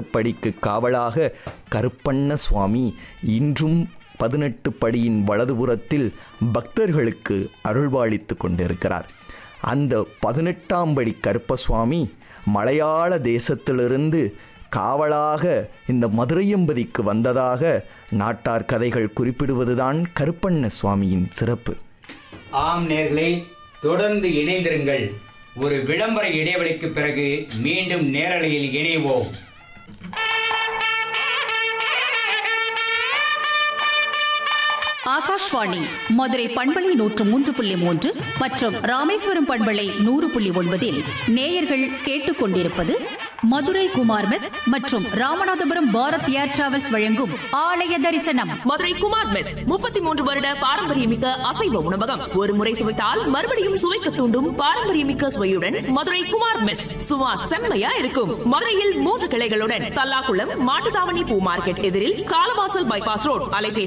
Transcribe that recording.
படிக்கு காவலாக கருப்பண்ண சுவாமி இன்றும் பதினெட்டு படியின் வலதுபுறத்தில் பக்தர்களுக்கு அருள்பாலித்து கொண்டிருக்கிறார் அந்த பதினெட்டாம் படி கருப்பசுவாமி மலையாள தேசத்திலிருந்து காவலாக இந்த மதுரையம்பதிக்கு வந்ததாக நாட்டார் கதைகள் குறிப்பிடுவதுதான் கருப்பண்ண சுவாமியின் சிறப்பு ஆம் நேர்களே தொடர்ந்து இணைந்திருங்கள் ஒரு விளம்பர இடைவெளிக்கு பிறகு மீண்டும் நேரலையில் இணைவோம் ஆகாஷ்வாணி மதுரை பண்பலை நூற்று மூன்று புள்ளி மூன்று மற்றும் ராமேஸ்வரம் பண்பலை நூறு புள்ளி ஒன்பதில் நேயர்கள் கேட்டுக்கொண்டிருப்பது மதுரை குமார் மெஸ் மற்றும் ராமநாதபுரம் பாரத் ஏர் டிராவல்ஸ் வழங்கும் ஆலய தரிசனம் மதுரை குமார் மெஸ் முப்பத்தி மூன்று வருட பாரம்பரியமிக்க அசைவ உணவகம் ஒரு முறை சுவைத்தால் மறுபடியும் சுவைக்க தூண்டும் பாரம்பரியமிக்க சுவையுடன் மதுரை குமார் மெஸ் சுவா செம்மையா இருக்கும் மதுரையில் மூன்று கிளைகளுடன் தல்லாக்குளம் மாட்டுத்தாவணி பூ மார்க்கெட் எதிரில் காலவாசல் பைபாஸ் ரோட் அலைபேசி